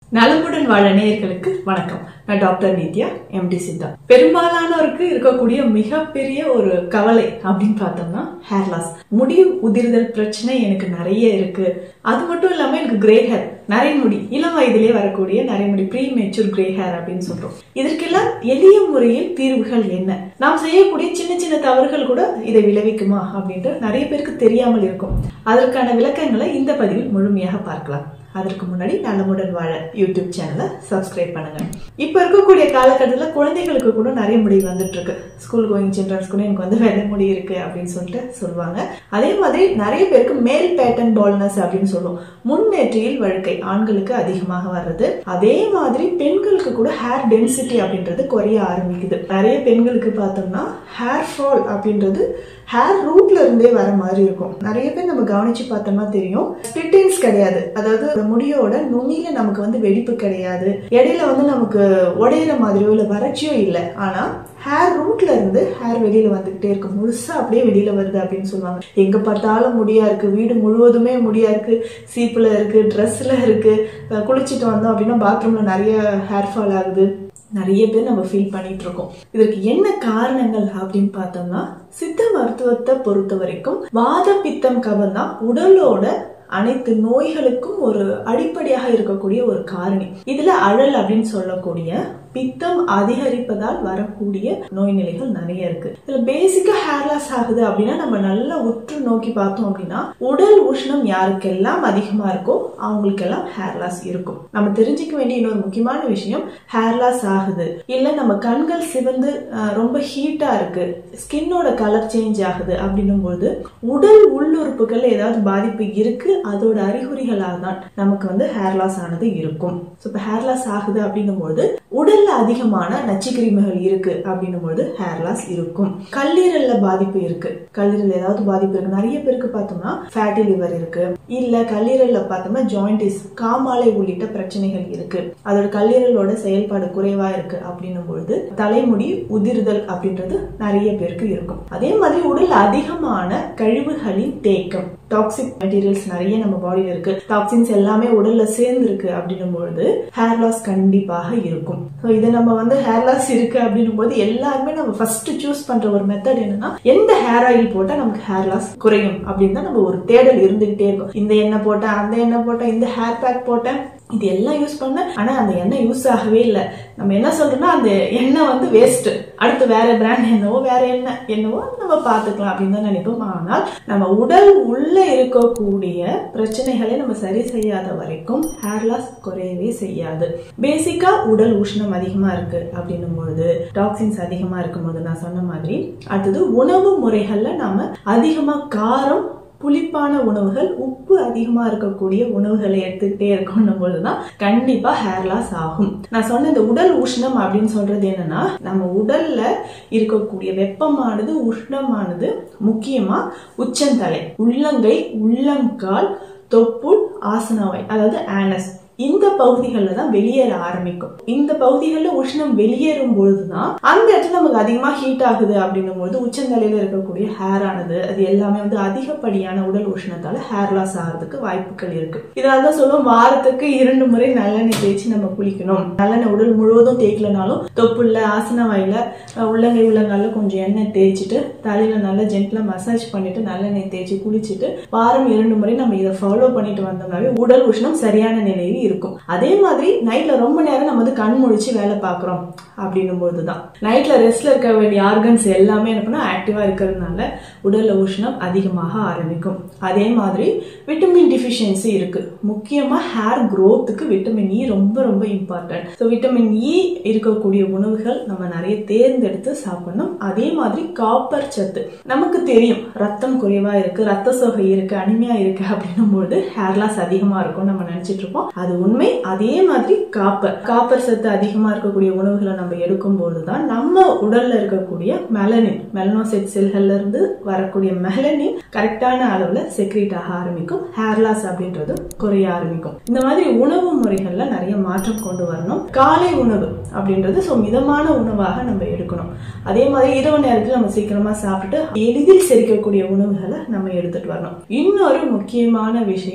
நலமுடன் வாழ நேயர்களுக்கு வணக்கம் நான் டாக்டர் நித்யா எம்டி சித்தா பெரும்பாலானோருக்கு இருக்கக்கூடிய மிகப்பெரிய ஒரு கவலை அப்படின்னு பார்த்தோம்னா ஹேர் லாஸ் முடி உதிர்தல் பிரச்சனை எனக்கு நிறைய இருக்கு அது மட்டும் இல்லாம எனக்கு கிரே ஹேர் நரைமுடி இளம் வயதிலே வரக்கூடிய நரைமுடி ப்ரீ மெச்சூர் கிரே ஹேர் அப்படின்னு சொல்றோம் இதற்கெல்லாம் எளிய முறையில் தீர்வுகள் என்ன நாம் செய்யக்கூடிய சின்ன சின்ன தவறுகள் கூட இதை விளைவிக்குமா அப்படின்ட்டு நிறைய பேருக்கு தெரியாமல் இருக்கும் அதற்கான விளக்கங்களை இந்த பதிவில் முழுமையாக பார்க்கலாம் அதற்கு முன்னாடி நலமுடன் வாழ யூடியூப் சேனலை சப்ஸ்கிரைப் பண்ணுங்க இப்ப இருக்கக்கூடிய காலகட்டத்தில் குழந்தைகளுக்கு கூட நிறைய முடி வந்துட்டு இருக்கு ஸ்கூல் கோயிங் சில்ட்ரன்ஸ் கூட எனக்கு வந்து வெள்ளை முடி இருக்கு அப்படின்னு சொல்லிட்டு சொல்லுவாங்க அதே மாதிரி நிறைய பேருக்கு மேல் பேட்டர்ன் பால்னஸ் அப்படின்னு சொல்லுவோம் முன்னேற்றியில் வழுக்கை ஆண்களுக்கு அதிகமாக வர்றது அதே மாதிரி பெண்களுக்கு கூட ஹேர் டென்சிட்டி அப்படின்றது குறைய ஆரம்பிக்குது நிறைய பெண்களுக்கு பார்த்தோம்னா ஹேர் ஃபால் அப்படின்றது ஹேர் ரூட்ல இருந்தே வர மாதிரி இருக்கும் நிறைய பேர் நம்ம கவனிச்சு பார்த்தோம்னா தெரியும் ஸ்பிட்டிங்ஸ் கிடையாது அதாவது அந்த முடியோட நுனியில நமக்கு வந்து வெடிப்பு கிடையாது இடையில வந்து நமக்கு உடையிற மாதிரியோ இல்ல வறட்சியோ இல்லை ஆனா ஹேர் ரூட்ல இருந்து ஹேர் வெளியில வந்துகிட்டே இருக்கு முழுசா அப்படியே வெளியில வருது அப்படின்னு சொல்லுவாங்க எங்க பார்த்தாலும் முடியா இருக்கு வீடு முழுவதுமே முடியா இருக்கு சீப்புல இருக்கு ட்ரெஸ்ல இருக்கு அஹ் குளிச்சுட்டு வந்தோம் அப்படின்னா பாத்ரூம்ல நிறைய ஹேர் ஃபால் ஆகுது நிறைய பேர் நம்ம ஃபீல் பண்ணிட்டு இருக்கோம் இதற்கு என்ன காரணங்கள் அப்படின்னு பார்த்தோம்னா சித்த மருத்துவத்தை பொறுத்த வரைக்கும் வாத பித்தம் கபம் தான் உடலோட அனைத்து நோய்களுக்கும் ஒரு அடிப்படையாக இருக்கக்கூடிய ஒரு காரணி இதுல அழல் அப்படின்னு சொல்லக்கூடிய பித்தம் அதிகரிப்பதால் வரக்கூடிய நோய் நிலைகள் நிறைய இருக்கு இதுல பேசிக்கா ஹேர் லாஸ் ஆகுது அப்படின்னா நம்ம நல்லா உற்று நோக்கி பார்த்தோம் அப்படின்னா உடல் உஷ்ணம் யாருக்கெல்லாம் அதிகமா இருக்கோ அவங்களுக்கெல்லாம் ஹேர் லாஸ் இருக்கும் நம்ம தெரிஞ்சுக்க வேண்டிய இன்னொரு முக்கியமான விஷயம் ஹேர் லாஸ் ஆகுது இல்ல நம்ம கண்கள் சிவந்து அஹ், ரொம்ப ஹீட்டா இருக்கு ஸ்கின்னோட கலர் சேஞ்ச் ஆகுது அப்படின்னும் பொழுது உடல் உள்ளுறுப்புகள் ஏதாவது பாதிப்பு இருக்கு அதோட அறிகுறிகளாக தான் நமக்கு வந்து ஹேர் லாஸ் ஆனது இருக்கும் ஸோ இப்போ ஹேர் லாஸ் ஆகுது அப்படின்னும் பொழுது உடல்ல அதிகமான நச்சுக்கிருமிகள் இருக்கு அப்படின்னும் பொழுது ஹேர் லாஸ் இருக்கும் கல்லீரல்ல பாதிப்பு இருக்கு கல்லீரல் ஏதாவது பாதிப்பு இருக்கு நிறைய பேருக்கு பார்த்தோம்னா ஃபேட்டி லிவர் இருக்கு இல்ல கல்லீரல்ல பார்த்தோம்னா ஜாயிண்டிஸ் காமாலை உள்ளிட்ட பிரச்சனைகள் இருக்கு அதோட கல்லீரலோட செயல்பாடு குறைவா இருக்கு அப்படின்னும் பொழுது தலைமுடி உதிர்தல் அப்படின்றது நிறைய பேருக்கு இருக்கும் அதே மாதிரி உடல் அதிகமான கழிவுகளின் தேக்கம் டாக்ஸிக் மெட்டீரியல்ஸ் நிறைய நம்ம பாடியில இருக்கு டாக்ஸின்ஸ் எல்லாமே உடல்ல சேர்ந்து இருக்கு அப்படின்னும் பொழுது ஹேர் லாஸ் கண்டிப்பாக இருக்கும் ஸோ இதை நம்ம வந்து ஹேர் லாஸ் இருக்கு அப்படின்னும் போது எல்லாருமே நம்ம ஃபர்ஸ்ட் சூஸ் பண்ற ஒரு மெத்தட் என்னன்னா எந்த ஹேர் ஆயில் போட்டா நமக்கு ஹேர் லாஸ் குறையும் அப்படின்னு தான் நம்ம ஒரு தேடல் இருந்துகிட்டே இருக்கும் இந்த எண்ணெய் போட்டேன் அந்த எண்ணெய் போட்டேன் இந்த ஹேர் பேக் போட்டேன் இது எல்லாம் யூஸ் பண்ண ஆனா அந்த எண்ணெய் யூஸ் ஆகவே இல்லை நம்ம என்ன சொல்றோம்னா அந்த எண்ணெய் வந்து வேஸ்ட் அடுத்து வேற பிராண்ட் என்னவோ வேற எண்ணெய் என்னவோ நம்ம பார்த்துக்கலாம் அப்படின்னு தான் நினைப்போம் ஆனால் நம்ம உடல் உள்ள இருக்கக்கூடிய பிரச்சனைகளை நம்ம சரி செய்யாத வரைக்கும் ஹேர் லாஸ் குறையவே செய்யாது பேசிக்கா உடல் உஷ்ணம் அதிகமா இருக்கு அப்படின்னும் பொழுது டாக்ஸின்ஸ் அதிகமா இருக்கும்போது நான் சொன்ன மாதிரி அடுத்தது உணவு முறைகள்ல நாம அதிகமா காரம் புளிப்பான உணவுகள் உப்பு அதிகமா இருக்கக்கூடிய உணவுகளை எடுத்துக்கிட்டே இருக்கணும் போதுதான் கண்டிப்பா ஹேர் லாஸ் ஆகும் நான் சொன்ன இந்த உடல் உஷ்ணம் அப்படின்னு சொல்றது என்னன்னா நம்ம உடல்ல இருக்கக்கூடிய வெப்பமானது உஷ்ணமானது முக்கியமா உச்சந்தலை உள்ளங்கை உள்ளங்கால் தொப்புள் ஆசனவாய் அதாவது ஆனஸ் இந்த பகுதிகளில் தான் வெளியேற ஆரம்பிக்கும் இந்த பகுதிகளில் உஷ்ணம் வெளியேறும் பொழுதுதான் அந்த இடத்துல நமக்கு அதிகமா ஹீட் ஆகுது அப்படின்னும் பொழுது உச்சந்தலையில இருக்கக்கூடிய ஹேர் ஆனது அது எல்லாமே வந்து அதிகப்படியான உடல் உஷ்ணத்தால ஹேர் லாஸ் ஆகிறதுக்கு வாய்ப்புகள் இருக்கு இதனால தான் சொல்லுவோம் வாரத்துக்கு இரண்டு முறை நல்லெண்ணெய் தேய்ச்சி நம்ம குளிக்கணும் நல்லெண்ணெய் உடல் முழுவதும் தேய்க்கலனாலும் தொப்புள்ள ஆசன வாயில அஹ், உள்ளங்கை உள்ளங்கால கொஞ்சம் எண்ணெய் தேய்ச்சிட்டு தலையில நல்லா ஜென்ட்லா மசாஜ் பண்ணிட்டு நல்லெண்ணெய் தேய்ச்சி குளிச்சுட்டு வாரம் இரண்டு முறை நம்ம இதை ஃபாலோ பண்ணிட்டு வந்தோம்னாவே உடல் உஷ்ணம் சரியான நிலையில் இருக்கும் அதே மாதிரி நைட்ல ரொம்ப நேரம் நம்ம வந்து கண் முழிச்சு வேலை பார்க்குறோம் அப்படின்னும் போது தான் நைட்ல ரெஸ்ட்ல இருக்க வேண்டிய ஆர்கன்ஸ் எல்லாமே என்ன பண்ணா ஆக்டிவா இருக்கிறதுனால உடல்ல உஷ்ணம் அதிகமாக ஆரம்பிக்கும் அதே மாதிரி விட்டமின் டிஃபிஷியன்சி இருக்கு முக்கியமா ஹேர் growthக்கு விட்டமின் இ ரொம்ப ரொம்ப இம்பார்ட்டன்ட் ஸோ விட்டமின் இ இருக்கக்கூடிய உணவுகள் நம்ம நிறைய தேர்ந்தெடுத்து சாப்பிடணும் அதே மாதிரி காப்பர் சத்து நமக்கு தெரியும் ரத்தம் குறைவா இருக்கு ரத்த சோகை இருக்கு அனிமியா இருக்கு அப்படின்னும் போது ஹேர் லாஸ் அதிகமா இருக்கும் நம்ம நினைச்சிட்டு இருப்போம் அது உண்மை அதே மாதிரி காப்பர் காப்பர் சத்து அதிகமா இருக்கக்கூடிய உணவுகளை நம்ம எடுக்கும் போதுதான் நம்ம உடல்ல இருக்கக்கூடிய மெலனின் மெலனோசைட் செல்கள்ல இருந்து வரக்கூடிய மெலனின் கரெக்டான அளவுல செக்ரீட் ஆக ஆரம்பிக்கும் ஹேர் லாஸ் அப்படின்றது குறைய ஆரம்பிக்கும் இந்த மாதிரி உணவு முறைகள்ல நிறைய மாற்றம் கொண்டு வரணும் காலை உணவு அப்படின்றது ஸோ மிதமான உணவாக நம்ம எடுக்கணும் அதே மாதிரி இரவு நேரத்தில் நம்ம சீக்கிரமா சாப்பிட்டுட்டு எளிதில் செரிக்கக்கூடிய உணவுகளை நம்ம எடுத்துட்டு வரணும் இன்னொரு முக்கியமான விஷயம்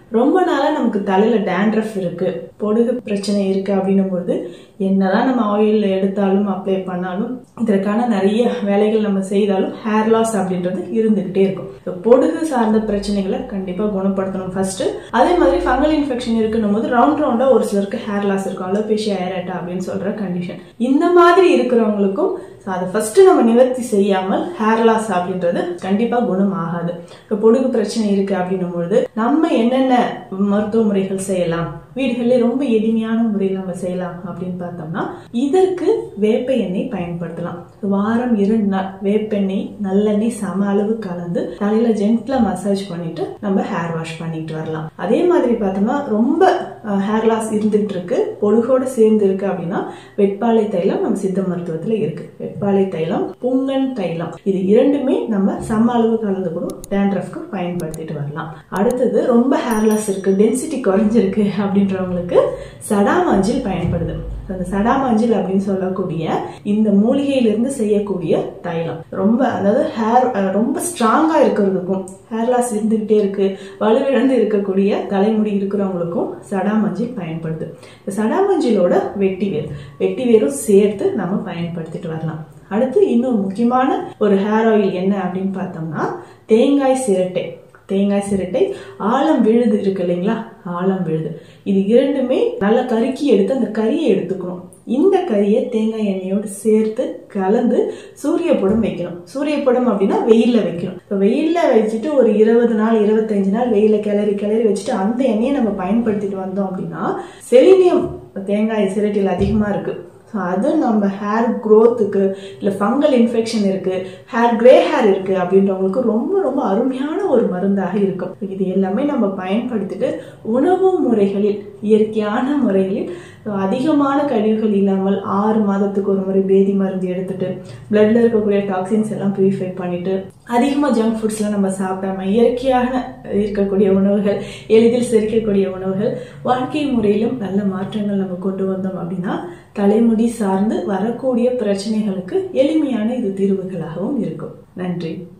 ரொம்ப நாளா நமக்கு தலையில டேண்ட்ரஃப் இருக்கு பொடுகு பிரச்சனை இருக்கு அப்படின்னும் போது என்னதான் நம்ம ஆயில் எடுத்தாலும் அப்ளை பண்ணாலும் இதற்கான நிறைய வேலைகள் நம்ம செய்தாலும் ஹேர் லாஸ் அப்படின்றது இருந்துகிட்டே இருக்கும் So, பொடுகு சார்ந்த பிரச்சனைகளை கண்டிப்பா குணப்படுத்தணும் ஃபர்ஸ்ட் அதே மாதிரி ஃபங்கல் இன்ஃபெக்ஷன் இருக்குன்னும் போது ரவுண்ட் ரவுண்டா ஒரு சிலருக்கு ஹேர் லாஸ் இருக்கும் அலோபேஷியா ஏரேட்டா அப்படின்னு சொல்ற கண்டிஷன் இந்த மாதிரி இருக்கிறவங்களுக்கும் so அதை ஃபர்ஸ்ட் நம்ம நிவர்த்தி செய்யாமல் ஹேர் லாஸ் அப்படின்றது கண்டிப்பா குணம் ஆகாது இப்போ பொடுகு பிரச்சனை இருக்கு அப்படின்னும் பொழுது நம்ம என்னென்ன மருத்துவ முறைகள் செய்யலாம் வீடுகளில் ரொம்ப எளிமையான முறையில் நம்ம செய்யலாம் அப்படின்னு பார்த்தோம்னா இதற்கு வேப்ப எண்ணெய் பயன்படுத்தலாம் வாரம் இரண்டு நாள் வேப்பெண்ணெய் நல்லெண்ணெய் சம அளவு கலந்து தலையில ஜென்ட்ல மசாஜ் பண்ணிட்டு நம்ம ஹேர் வாஷ் பண்ணிட்டு வரலாம் அதே மாதிரி பார்த்தோம்னா ரொம்ப ஹேர் லாஸ் இருந்துட்டு இருக்கு பொடுகோட சேர்ந்து இருக்கு அப்படின்னா வெட்பாலை தைலம் நம்ம சித்த மருத்துவத்துல இருக்கு வெட்பாலை தைலம் புங்கன் தைலம் இது இரண்டுமே நம்ம சம அளவு கலந்து கூட டேண்ட்ரஃப்க்கு பயன்படுத்திட்டு வரலாம் அடுத்தது ரொம்ப ஹேர் லாஸ் இருக்கு டென்சிட்டி குறைஞ்சிருக்கு அப்படின்றவங்களுக்கு சடாமஞ்சில் பயன்படுது அந்த சடாமஞ்சில் அப்படின்னு சொல்லக்கூடிய இந்த மூலிகையிலிருந்து செய்யக்கூடிய தைலம் ரொம்ப அதாவது ஹேர் ரொம்ப ஸ்ட்ராங்கா இருக்கிறதுக்கும் ஹேர் லாஸ் இருந்துகிட்டே இருக்கு வலுவிழந்து இருக்கக்கூடிய தலைமுடி இருக்கிறவங்களுக்கும் சடாமஞ்சில் பயன்படுது இந்த சடாமஞ்சிலோட வெட்டிவேர் வெட்டிவேரும் சேர்த்து நம்ம பயன்படுத்திட்டு வரலாம் அடுத்து இன்னும் முக்கியமான ஒரு ஹேர் ஆயில் என்ன அப்படின்னு பார்த்தோம்னா தேங்காய் சிரட்டை தேங்காய் சிரட்டை ஆழம் விழுது இருக்கு இல்லைங்களா ஆழம் விழுது இது இரண்டுமே நல்லா கருக்கி எடுத்து அந்த கறியை எடுத்துக்கணும் இந்த கறியை தேங்காய் எண்ணெயோடு சேர்த்து கலந்து சூரிய படம் வைக்கணும் சூரிய படம் அப்படின்னா வெயில்ல வைக்கணும் இப்போ வெயில்ல வச்சுட்டு ஒரு இருபது நாள் இருபத்தஞ்சு நாள் வெயில கிளறி கிளறி வச்சுட்டு அந்த எண்ணெயை நம்ம பயன்படுத்திட்டு வந்தோம் அப்படின்னா செலினியம் தேங்காய் சிரட்டில் அதிகமா இருக்கு ஸோ அது நம்ம ஹேர் க்ரோத்துக்கு இல்லை ஃபங்கல் இன்ஃபெக்ஷன் இருக்கு ஹேர் கிரே ஹேர் இருக்கு அப்படின்றவங்களுக்கு ரொம்ப ரொம்ப அருமையான ஒரு மருந்தாக இருக்கும் இது எல்லாமே நம்ம பயன்படுத்திட்டு உணவு முறைகளில் இயற்கையான முறைகளில் அதிகமான கழிவுகள் இல்லாமல் ஆறு மாதத்துக்கு ஒரு முறை பேதி மருந்து எடுத்துட்டு பிளட்ல இருக்கக்கூடிய டாக்ஸின்ஸ் எல்லாம் பியூரிஃபை பண்ணிட்டு அதிகமாக ஜங்க் ஃபுட்ஸ்லாம் நம்ம சாப்பிடாம இயற்கையான இருக்கக்கூடிய உணவுகள் எளிதில் செரிக்கக்கூடிய உணவுகள் வாழ்க்கை முறையிலும் நல்ல மாற்றங்கள் நம்ம கொண்டு வந்தோம் அப்படின்னா தலைமுடி சார்ந்து வரக்கூடிய பிரச்சனைகளுக்கு எளிமையான இது தீர்வுகளாகவும் இருக்கும் நன்றி